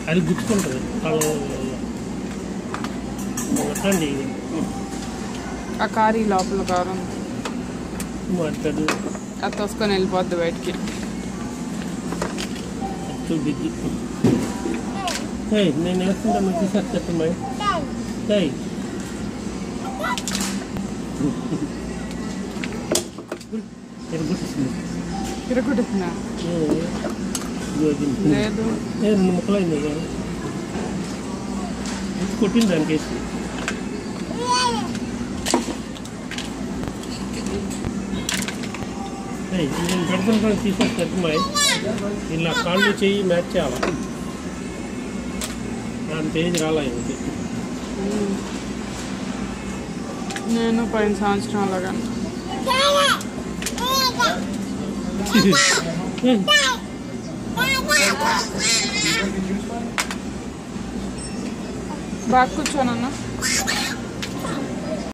అది గుచ్చుకుంటుంది వాళ్ళు అట్లండి ఆ కారీ లోపల కారం మాట్లాడు అది తోసుకొని వెళ్ళిపోద్ది బయటికి టూ బిగ్ నేను వేస్తుంటాను తీసేస్తాను Hey. ఎరుగుతుంది తిరుగుతున్నా లేదు రెండు ముక్కలు అయింది కదా ఉప్పు కొట్టింది దానికి వేసి ఏయ్, నేను పెడుతుంటాను తీసేస్తాను మాయ్ ఇలా కాళ్ళు చెయ్యి మ్యాచ్ చేయాలి అంత ఏజ్ రాలా ఇంటి నేను పోయిన సంవత్సరం అలాగా బాగా కూర్చోనన్నా